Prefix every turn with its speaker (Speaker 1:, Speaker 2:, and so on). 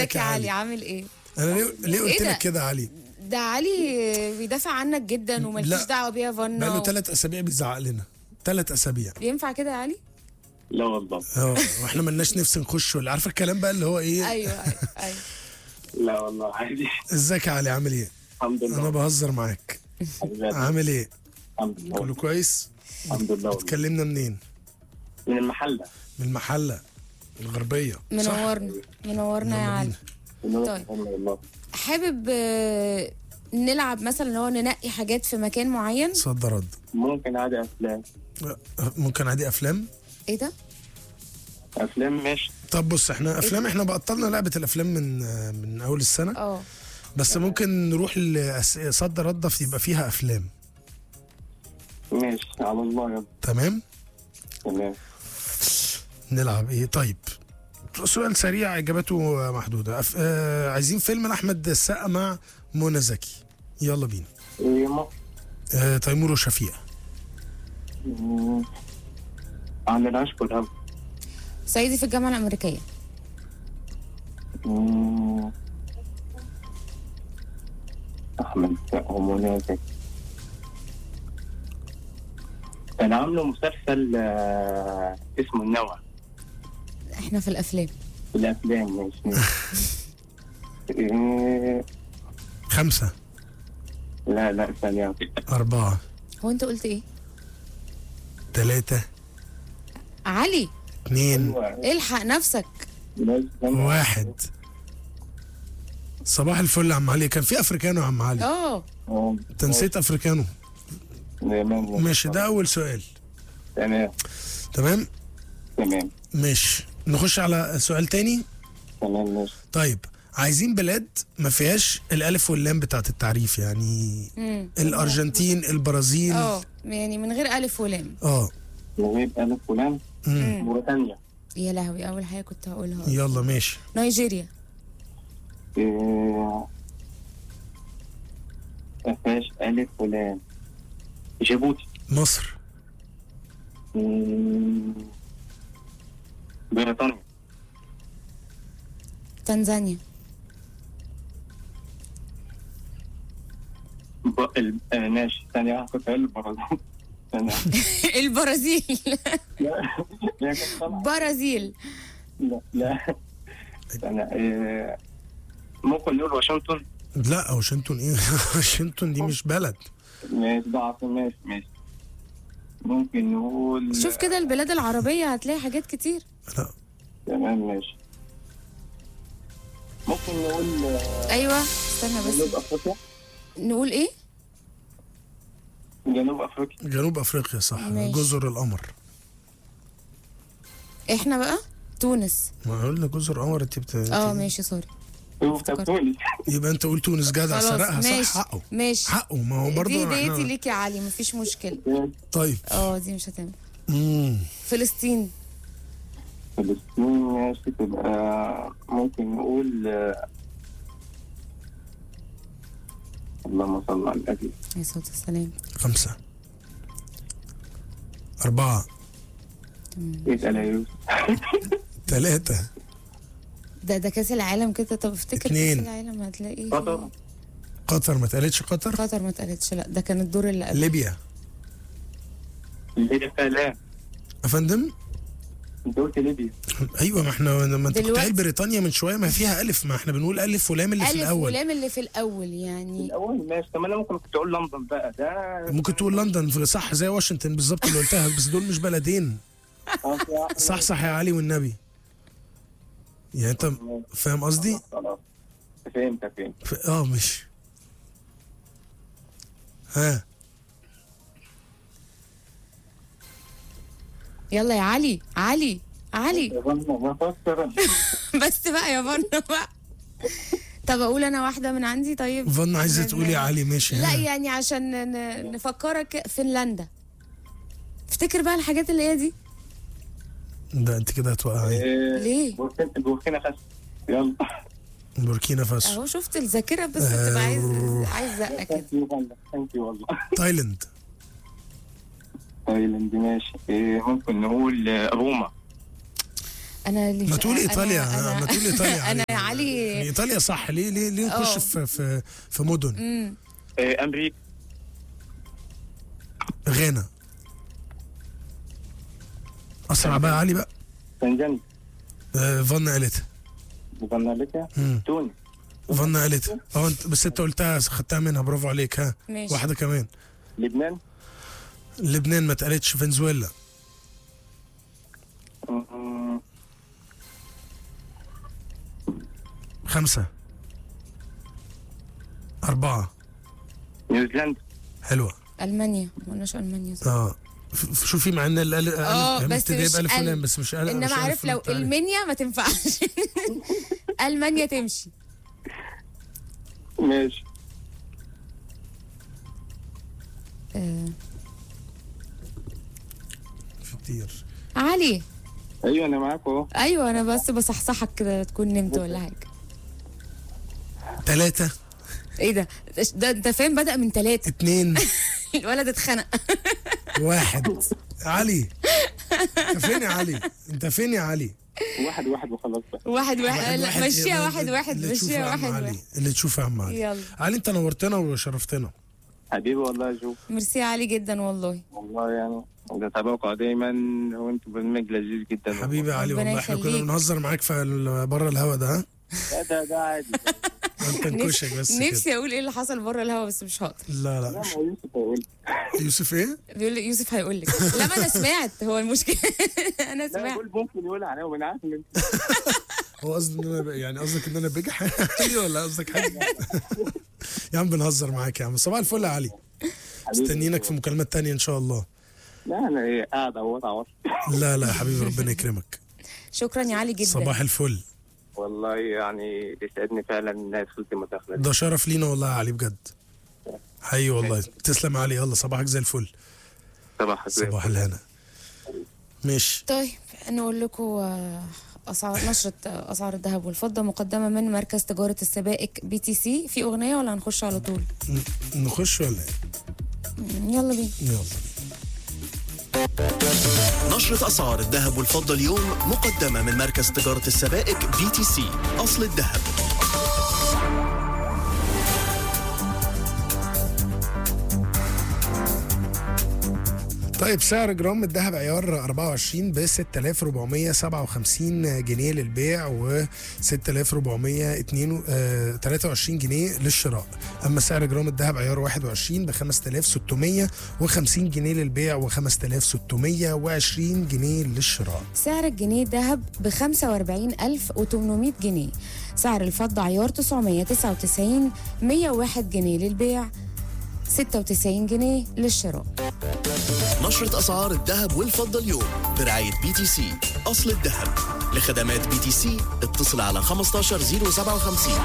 Speaker 1: ازيك يا علي عامل ايه
Speaker 2: انا ليه ليه
Speaker 1: إيه
Speaker 2: قلت
Speaker 1: ده؟
Speaker 2: لك كده يا علي
Speaker 1: ده علي بيدافع عنك جدا ومالكيش
Speaker 2: لا.
Speaker 1: دعوه بيها
Speaker 2: بقاله
Speaker 1: فانا
Speaker 2: ثلاث اسابيع بيزعق لنا ثلاث اسابيع
Speaker 1: ينفع كده يا علي
Speaker 3: لا والله
Speaker 2: اه واحنا ملناش نفس نخش ولا عارفه الكلام بقى اللي هو ايه
Speaker 1: ايوه ايوه ايوه
Speaker 3: لا والله عادي
Speaker 2: ازيك يا علي عامل ايه
Speaker 3: الحمد
Speaker 2: انا
Speaker 3: لله
Speaker 2: بهزر معاك
Speaker 3: حبيبي.
Speaker 2: عامل ايه
Speaker 3: الحمد
Speaker 2: كله
Speaker 3: لله
Speaker 2: كويس
Speaker 3: الحمد لله والله.
Speaker 2: اتكلمنا منين
Speaker 3: من المحلة
Speaker 2: من المحله الغربيه صح
Speaker 1: منورنا منورنا يا
Speaker 2: يلا
Speaker 1: علي
Speaker 2: بينا.
Speaker 1: طيب.
Speaker 3: والله
Speaker 1: حابب آه، نلعب مثلا اللي هو ننقي حاجات في مكان معين
Speaker 2: صد رد
Speaker 3: ممكن عادي افلام
Speaker 2: ممكن عادي افلام
Speaker 1: ايه ده
Speaker 3: افلام ماشي
Speaker 2: طب بص احنا افلام احنا بطلنا لعبه الافلام من من اول السنه
Speaker 1: اه
Speaker 2: بس ممكن نروح لصد رد يبقى فيها افلام
Speaker 3: ماشي على الله يلا
Speaker 2: تمام
Speaker 3: تمام
Speaker 2: نلعب ايه طيب سؤال سريع اجابته محدوده أف... آه عايزين فيلم لاحمد السقا مع منى زكي يلا بينا
Speaker 3: إيه ما
Speaker 2: آه تيمور وشفيقة
Speaker 3: مم. عن العشق والهم
Speaker 1: صعيدي في الجامعه الامريكيه
Speaker 3: مم. احمد السقا ومنى زكي كان عامله مسلسل آه، اسمه النوى
Speaker 1: احنا في الافلام
Speaker 3: في الافلام ماشي ماشي. إيه،
Speaker 2: خمسة
Speaker 3: لا لا ثانية
Speaker 2: أربعة
Speaker 1: هو انت قلت ايه
Speaker 2: ثلاثة
Speaker 1: علي
Speaker 2: اتنين
Speaker 1: الحق نفسك
Speaker 2: واحد صباح الفل يا عم علي كان في افريكانو يا عم علي
Speaker 1: اه
Speaker 2: انت نسيت افريكانو ماشي ده اول سؤال
Speaker 3: تمام
Speaker 2: تمام
Speaker 3: تمام
Speaker 2: ماشي نخش على سؤال تاني
Speaker 3: تمام ماشي
Speaker 2: طيب عايزين بلاد ما فيهاش الالف واللام بتاعت التعريف يعني
Speaker 1: امم
Speaker 2: الارجنتين البرازيل
Speaker 1: اه يعني من غير الف ولام
Speaker 2: اه
Speaker 3: نجيب ألف فلان
Speaker 2: مم.
Speaker 3: موريتانيا
Speaker 1: يا لهوي اول حاجه كنت هقولها
Speaker 2: يلا ماشي
Speaker 1: نيجيريا
Speaker 3: إيه، ما فيهاش ألف فلان جيبوتي
Speaker 2: مصر
Speaker 3: مم. بريطانيا
Speaker 1: تنزانيا
Speaker 3: ب... ال... آه ماشي ثانية واحدة كنت هقول البرازيل ثانية
Speaker 1: البرازيل
Speaker 3: لا لا كنت طالعة.
Speaker 1: برازيل
Speaker 3: لا لا ثانية إيه، ممكن نقول واشنطن
Speaker 2: لا واشنطن ايه واشنطن دي مش بلد
Speaker 3: ماشي ده عاصمة ماشي ماشي ممكن نقول
Speaker 1: شوف كده البلاد العربيه هتلاقي حاجات كتير
Speaker 2: لا
Speaker 3: تمام ماشي ممكن نقول آه،
Speaker 1: ايوه استنى
Speaker 3: جنوب
Speaker 1: بس
Speaker 3: افريقيا
Speaker 1: نقول ايه
Speaker 3: جنوب افريقيا
Speaker 2: جنوب افريقيا صح
Speaker 1: ماشي.
Speaker 2: جزر القمر
Speaker 1: احنا بقى تونس
Speaker 2: ما قلنا جزر القمر انت بت...
Speaker 1: اه ماشي سوري
Speaker 3: شوف طب تونس
Speaker 2: يبقى انت قلت تونس جدع
Speaker 1: خلاص
Speaker 2: سرقها صح
Speaker 1: ماشي
Speaker 2: حقه
Speaker 1: ماشي
Speaker 2: حقه ما هو برضه
Speaker 1: دي
Speaker 2: احنا-
Speaker 1: ديتي ليك يا علي مفيش مشكله
Speaker 2: طيب
Speaker 1: اه دي مش هتنفع
Speaker 2: مم.
Speaker 1: فلسطين
Speaker 3: فلسطين ماشي تبقى ممكن نقول آه، اللهم صل على النبي
Speaker 1: عليه الصلاه والسلام
Speaker 2: خمسة أربعة
Speaker 3: اسال يا يوسف
Speaker 2: ثلاثة
Speaker 1: ده ده كاس العالم كده طب افتكر
Speaker 2: اتنين.
Speaker 1: كاس العالم هتلاقي
Speaker 3: قطر
Speaker 2: قطر ما اتقالتش قطر
Speaker 1: قطر ما اتقالتش لا ده كان الدور اللي قبل
Speaker 2: ليبيا
Speaker 3: ليبيا فيها لا
Speaker 2: أفندم
Speaker 3: انت قلت ليبيا
Speaker 2: أيوة ما احنا لما أنت كنت
Speaker 1: دلوقتي-
Speaker 2: قايل بريطانيا من شوية ما فيها ألف ما احنا بنقول ألف ولام اللي في
Speaker 1: الف
Speaker 2: الأول
Speaker 1: ولام اللي في الاول يعني
Speaker 3: الاول ماشي طب انا ممكن كنت اقول لندن بقى ده
Speaker 2: ممكن تقول لندن في- صح زي واشنطن بالظبط اللي قلتها بس دول مش بلدين
Speaker 3: آه، في-
Speaker 2: صح صح يا علي والنبي يعني انت فاهم قصدي؟
Speaker 3: خلاص فهمت فهمت
Speaker 2: ف- اه مش ها
Speaker 1: يلا يا علي علي علي
Speaker 3: يا بابا بفكر
Speaker 1: بس بقى يا فن بقى طب اقول انا واحده من عندي طيب
Speaker 2: فن عايزه تقولي يا علي ماشي
Speaker 1: لا
Speaker 2: ها.
Speaker 1: يعني عشان ن- نفكرك فنلندا افتكر بقى الحاجات اللي هي دي
Speaker 2: ده انت كده هتوقعي
Speaker 1: ليه؟
Speaker 3: بوركينا بوركينا فاسو يلا
Speaker 2: بوركينا فاسو
Speaker 1: اهو شفت الذاكره بس بتبقى عايز عايز زقه كده
Speaker 3: ثانك يو والله ثانك يو والله
Speaker 2: تايلاند
Speaker 3: تايلاند ماشي إيه، ممكن نقول آه، روما
Speaker 1: انا اللي
Speaker 2: ما
Speaker 1: مش-
Speaker 2: تقول
Speaker 1: أنا-
Speaker 2: ايطاليا
Speaker 1: أنا-
Speaker 2: ما تقول ايطاليا
Speaker 1: انا
Speaker 2: يعني
Speaker 1: علي
Speaker 2: ايطاليا صح ليه ليه ليه نخش
Speaker 1: آه.
Speaker 2: في في في مدن
Speaker 1: مم.
Speaker 3: آه، امريكا
Speaker 2: غانا اسرع بقى علي بقى
Speaker 3: تنجانيا
Speaker 2: آه، فان قالتها
Speaker 3: مغناليكا
Speaker 2: مم.
Speaker 3: تونس
Speaker 2: فان قالتها اه انت بس انت قلتها خدتها منها برافو عليك ها
Speaker 1: ماشي
Speaker 2: واحده كمان
Speaker 3: لبنان
Speaker 2: لبنان ما اتقالتش فنزويلا
Speaker 3: مم،
Speaker 2: خمسة أربعة
Speaker 3: نيوزيلندا
Speaker 2: حلوة
Speaker 1: المانيا ما قلناش المانيا صح.
Speaker 2: اه ف- ف- شوفي مع ان ال ال
Speaker 1: اه
Speaker 2: ال-
Speaker 1: بس
Speaker 2: ابتدائي
Speaker 1: مش
Speaker 2: بألف
Speaker 1: ال-
Speaker 2: ولام بس مش ال مش
Speaker 1: انما
Speaker 2: ألف
Speaker 1: عارف لو
Speaker 2: ولام بتاعي.
Speaker 1: المنيا ما تنفعش المانيا تمشي
Speaker 3: ماشي
Speaker 1: آه.
Speaker 2: في كتير
Speaker 1: علي
Speaker 3: ايوه انا معاك اهو
Speaker 1: ايوه انا بس بصحصحك كده تكون نمت ولا حاجه
Speaker 2: ثلاثة
Speaker 1: ايه ده ده انت فاهم بدا من ثلاثه
Speaker 2: اتنين
Speaker 1: الولد اتخنق
Speaker 2: واحد علي انت فين يا علي انت فين يا علي
Speaker 3: واحد واحد وخلاص بقى
Speaker 1: واحد واحد لا مشيها
Speaker 2: يلا،
Speaker 1: واحد واحد
Speaker 2: اللي تشوفه يا
Speaker 1: مشيها
Speaker 2: عم
Speaker 1: واحد
Speaker 2: علي
Speaker 1: واحد
Speaker 2: اللي تشوفه يا عم علي
Speaker 1: يلا
Speaker 2: علي انت نورتنا وشرفتنا
Speaker 3: حبيبي والله يا جو
Speaker 1: ميرسي يا علي جدا والله
Speaker 3: والله يعني بتابعكم دايما وانتوا برنامج لذيذ جدا
Speaker 2: حبيبي يا علي
Speaker 1: ربنا
Speaker 2: والله احنا كنا
Speaker 1: يخليك.
Speaker 2: بنهزر معاك في ال- بره الهوا ده ها
Speaker 3: لا ده ده عادي
Speaker 2: انت نكشك بس كده
Speaker 1: نفسي اقول ايه اللي حصل بره الهوا بس مش هقدر
Speaker 2: لا
Speaker 3: لا
Speaker 2: لا
Speaker 3: ما هو يوسف هيقول
Speaker 2: يوسف ايه
Speaker 1: بيقول لي يوسف هيقول لك لا ما انا سمعت هو المشكله انا
Speaker 3: لا
Speaker 1: سمعت
Speaker 3: يقول ممكن يقول عليها وانا عارف ان انت
Speaker 2: هو قصدي ان انا ب- يعني قصدك ان انا بجح يعني ولا قصدك حاجه يا عم بنهزر معاك يا عم صباح الفل يا علي
Speaker 3: حبيبي.
Speaker 2: مستنيينك في مكالمات تانية ان شاء الله
Speaker 3: لا انا ايه قاعد اهوت عوض
Speaker 2: لا لا يا حبيبي ربنا يكرمك
Speaker 1: شكرا يا علي جدا
Speaker 2: صباح الفل
Speaker 3: والله يعني بيسعدني فعلا ان انا دخلت المداخله دي
Speaker 2: ده شرف لينا والله يا علي بجد حقيقي والله تسلم يا علي يلا صباحك زي الفل
Speaker 3: صباح الخير
Speaker 2: صباح الهنا ماشي
Speaker 1: طيب نقول لكم آه، اسعار نشره آه، اسعار الذهب والفضه مقدمه من مركز تجاره السبائك بي تي سي في اغنيه ولا هنخش على طول
Speaker 2: ن- نخش ولا ايه
Speaker 1: مم، يلا بينا
Speaker 2: يلا
Speaker 4: نشرة أسعار الذهب والفضة اليوم مقدمة من مركز تجارة السبائك بي تي سي أصل الذهب
Speaker 2: طيب سعر جرام الذهب عيار 24 ب 6457 جنيه للبيع و 6423 جنيه للشراء اما سعر جرام الذهب عيار 21 ب 5650 جنيه للبيع و 5620 جنيه للشراء
Speaker 1: سعر الجنيه ذهب ب 45800 جنيه سعر الفضة عيار 999 101 جنيه للبيع 96 جنيه للشراء
Speaker 4: نشرة أسعار الذهب والفضة اليوم برعاية بي تي سي أصل الذهب لخدمات بي تي سي اتصل على 15057